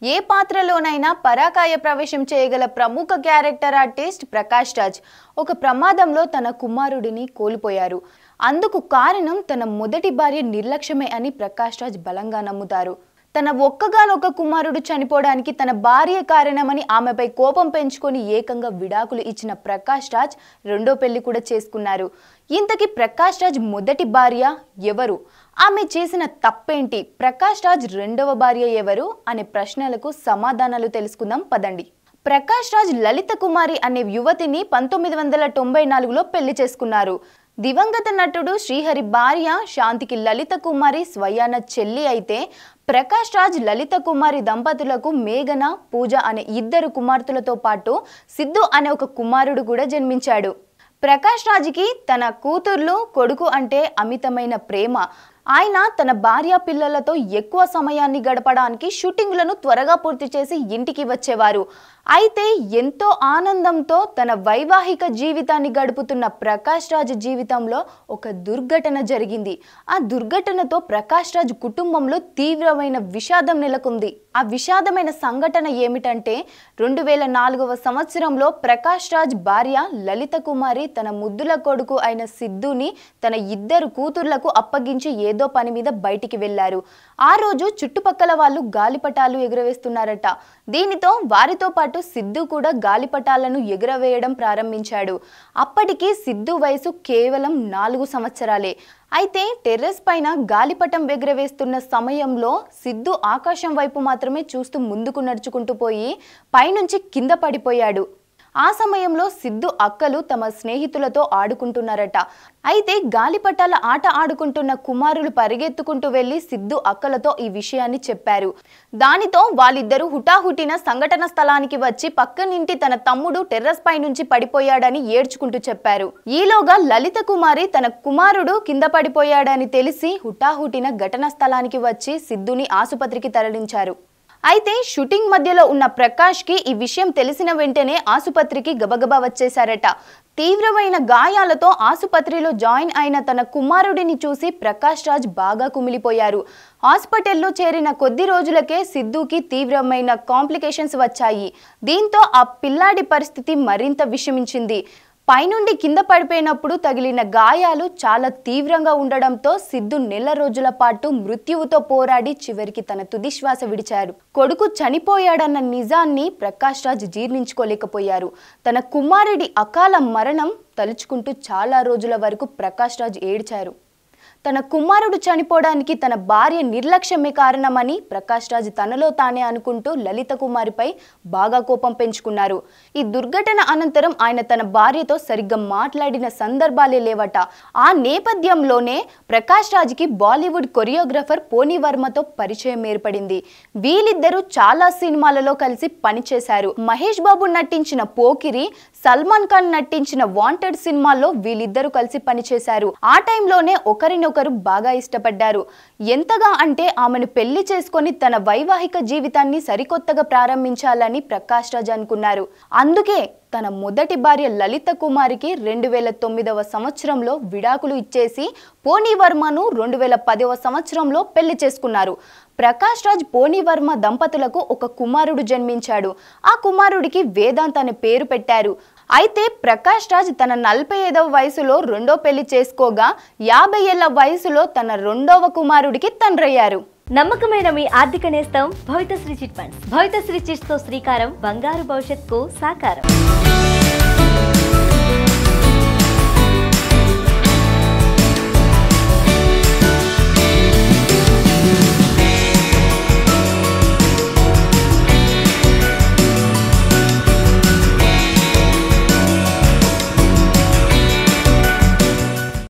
ఏ పాత్రలోనైనా పరాకాయ ప్రవేశం చేయగల ప్రముఖ క్యారెక్టర్ ఆర్టిస్ట్ ప్రకాష్ రాజ్ ఒక ప్రమాదంలో తన కుమారుడిని కోల్పోయారు అందుకు కారణం తన మొదటి భార్య నిర్లక్ష్యమే అని ప్రకాష్ రాజ్ బలంగా నమ్ముతారు తన ఒక్కగానొక్క కుమారుడు చనిపోవడానికి తన భార్య కారణమని ఆమెపై కోపం పెంచుకొని ఏకంగా విడాకులు ఇచ్చిన ప్రకాష్ రాజ్ రెండో పెళ్లి కూడా చేసుకున్నారు ఇంతకీ ప్రకాష్ రాజ్ మొదటి భార్య ఎవరు ఆమె చేసిన తప్పేంటి ప్రకాష్ రాజ్ రెండవ భార్య ఎవరు అనే ప్రశ్నలకు సమాధానాలు తెలుసుకుందాం పదండి ప్రకాష్ రాజ్ లలిత కుమారి అనే యువతిని పంతొమ్మిది వందల తొంభై నాలుగులో పెళ్లి చేసుకున్నారు దివంగత నటుడు శ్రీహరి భార్య శాంతికి లలిత కుమారి స్వయాన చెల్లి అయితే ప్రకాష్ రాజ్ లలిత కుమారి దంపతులకు మేఘన పూజ అనే ఇద్దరు కుమార్తెలతో పాటు సిద్ధు అనే ఒక కుమారుడు కూడా జన్మించాడు ప్రకాష్ రాజ్కి తన కూతుర్లు కొడుకు అంటే అమితమైన ప్రేమ ఆయన తన భార్య పిల్లలతో ఎక్కువ సమయాన్ని గడపడానికి షూటింగ్లను త్వరగా పూర్తి చేసి ఇంటికి వచ్చేవారు అయితే ఎంతో ఆనందంతో తన వైవాహిక జీవితాన్ని గడుపుతున్న ప్రకాష్ రాజ్ జీవితంలో ఒక దుర్ఘటన జరిగింది ఆ దుర్ఘటనతో ప్రకాష్ రాజ్ కుటుంబంలో తీవ్రమైన విషాదం నెలకొంది ఆ విషాదమైన సంఘటన ఏమిటంటే రెండు వేల నాలుగవ సంవత్సరంలో ప్రకాష్ రాజ్ భార్య లలిత కుమారి తన ముద్దుల కొడుకు అయిన సిద్ధుని తన ఇద్దరు కూతుర్లకు అప్పగించి ఏదో పని మీద బయటికి వెళ్లారు ఆ రోజు చుట్టుపక్కల వాళ్ళు గాలిపటాలు ఎగురవేస్తున్నారట దీనితో వారితో పాటు సిద్ధు కూడా గాలిపటాలను ఎగురవేయడం ప్రారంభించాడు అప్పటికి సిద్ధు వయసు కేవలం నాలుగు సంవత్సరాలే అయితే టెర్రస్ పైన గాలిపటం ఎగురవేస్తున్న సమయంలో సిద్ధు ఆకాశం వైపు మాత్రమే చూస్తూ ముందుకు నడుచుకుంటూ పోయి పైనుంచి కింద పడిపోయాడు ఆ సమయంలో సిద్ధు అక్కలు తమ స్నేహితులతో ఆడుకుంటున్నారట అయితే గాలిపటాల ఆట ఆడుకుంటున్న కుమారులు పరిగెత్తుకుంటూ వెళ్లి సిద్ధు అక్కలతో ఈ విషయాన్ని చెప్పారు దానితో వాళ్ళిద్దరూ హుటాహుటిన సంఘటన స్థలానికి వచ్చి పక్కనింటి తన తమ్ముడు టెర్రస్ పై నుంచి పడిపోయాడని ఏడ్చుకుంటూ చెప్పారు ఈలోగా లలిత కుమారి తన కుమారుడు కింద పడిపోయాడని తెలిసి హుటాహుటిన ఘటన స్థలానికి వచ్చి సిద్ధుని ఆసుపత్రికి తరలించారు అయితే షూటింగ్ మధ్యలో ఉన్న ప్రకాష్కి ఈ విషయం తెలిసిన వెంటనే ఆసుపత్రికి గబగబా వచ్చేశారట తీవ్రమైన గాయాలతో ఆసుపత్రిలో జాయిన్ అయిన తన కుమారుడిని చూసి ప్రకాష్ రాజ్ బాగా కుమిలిపోయారు హాస్పిటల్లో చేరిన కొద్ది రోజులకే సిద్ధుకి తీవ్రమైన కాంప్లికేషన్స్ వచ్చాయి దీంతో ఆ పిల్లాడి పరిస్థితి మరింత విషమించింది పైనుండి కింద పడిపోయినప్పుడు తగిలిన గాయాలు చాలా తీవ్రంగా ఉండడంతో సిద్ధు నెల రోజుల పాటు మృత్యువుతో పోరాడి చివరికి తన తుది శ్వాస విడిచారు కొడుకు చనిపోయాడన్న నిజాన్ని ప్రకాష్ రాజ్ జీర్ణించుకోలేకపోయారు తన కుమారుడి అకాల మరణం తలుచుకుంటూ చాలా రోజుల వరకు ప్రకాష్ రాజ్ ఏడ్చారు తన కుమారుడు చనిపోవడానికి తన భార్య నిర్లక్ష్యమే కారణమని ప్రకాష్ రాజ్ తనలో తానే అనుకుంటూ లలిత కుమారిపై బాగా కోపం పెంచుకున్నారు ఈ దుర్ఘటన అనంతరం ఆయన తన భార్యతో సరిగ్గా మాట్లాడిన సందర్భాలే లేవట ఆ నేపథ్యంలోనే ప్రకాష్ రాజ్కి బాలీవుడ్ కొరియోగ్రఫర్ పోనీ వర్మతో పరిచయం ఏర్పడింది వీళ్ళిద్దరూ చాలా సినిమాలలో కలిసి పనిచేశారు మహేష్ బాబు నటించిన పోకిరి సల్మాన్ ఖాన్ నటించిన వాంటెడ్ సినిమాల్లో వీళ్ళిద్దరూ కలిసి పనిచేశారు ఆ టైంలోనే ఒకరినొకరు బాగా ఇష్టపడ్డారు ఎంతగా అంటే ఆమెను పెళ్లి చేసుకొని తన వైవాహిక జీవితాన్ని సరికొత్తగా ప్రారంభించాలని ప్రకాష్ రాజ్ అనుకున్నారు అందుకే తన మొదటి భార్య లలిత కుమారికి రెండు వేల తొమ్మిదవ సంవత్సరంలో విడాకులు ఇచ్చేసి పోనీ వర్మను రెండు వేల పదవ సంవత్సరంలో పెళ్లి చేసుకున్నారు ప్రకాష్ రాజ్ పోనీ వర్మ దంపతులకు ఒక కుమారుడు జన్మించాడు ఆ కుమారుడికి వేదాంత్ అనే పేరు పెట్టారు అయితే ప్రకాష్ రాజ్ తన నలభై ఐదవ వయసులో రెండో పెళ్లి చేసుకోగా యాభై ఏళ్ల వయసులో తన రెండవ కుమారుడికి తండ్రయ్యారు నమ్మకమైన మీ ఆర్థిక నేస్తం Bhavithasri chit funds Bhavithasri chits తో శ్రీకారం బంగారు భవిష్యత్తుకు సాకారం